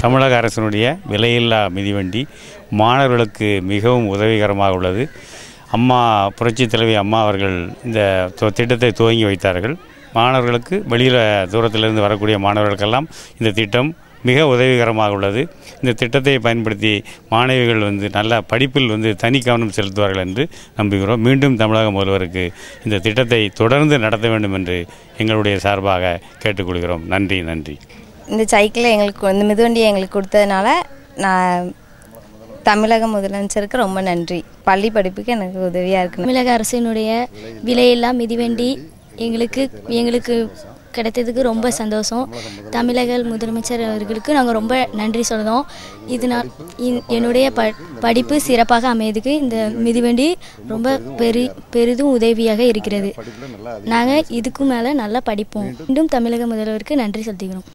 தமிழக அரசினுடைய விலையில்லா மிதிவண்டி மாணவர்களுக்கு மிகவும் உதவிகரமாக உள்ளது அம்மா புரட்சித் தலைவி அம்மா அவர்கள் இந்த தொ- திட்டத்தை துவங்கி வைத்தார்கள் மாணவர்களுக்கு வெளியில் தூரத்திலிருந்து வரக்கூடிய மாணவர்களுக்கெல்லாம் இந்த திட்டம் மிக உதவிகரமாக உள்ளது இந்த திட்டத்தை பயன்படுத்தி மாணவிகள் வந்து நல்ல படிப்பில் வந்து தனி கவனம் செலுத்துவார்கள் என்று நம்புகிறோம் மீண்டும் தமிழக முதல்வருக்கு இந்த திட்டத்தை தொடர்ந்து நடத்த வேண்டும் என்று எங்களுடைய சார்பாக கேட்டுக்கொள்கிறோம் நன்றி நன்றி இந்த சைக்கிளை எங்களுக்கு இந்த மிதிவண்டியை எங்களுக்கு கொடுத்ததுனால நான் தமிழக முதலமைச்சருக்கு ரொம்ப நன்றி பள்ளி படிப்புக்கு எனக்கு உதவியாக இருக்கு தமிழக அரசினுடைய விலையில்லா மிதிவண்டி எங்களுக்கு எங்களுக்கு கிடைத்ததுக்கு ரொம்ப சந்தோஷம் தமிழக முதலமைச்சர் அவர்களுக்கு நாங்கள் ரொம்ப நன்றி சொல்கிறோம் இதனால் இன்- என்னுடைய ப படிப்பு சிறப்பாக அமையதுக்கு இந்த மிதிவண்டி ரொம்ப பெரி பெரிதும் உதவியாக இருக்கிறது நாங்கள் இதுக்கு மேலே நல்லா படிப்போம் மீண்டும் தமிழக முதல்வருக்கு நன்றி செலுத்துகிறோம்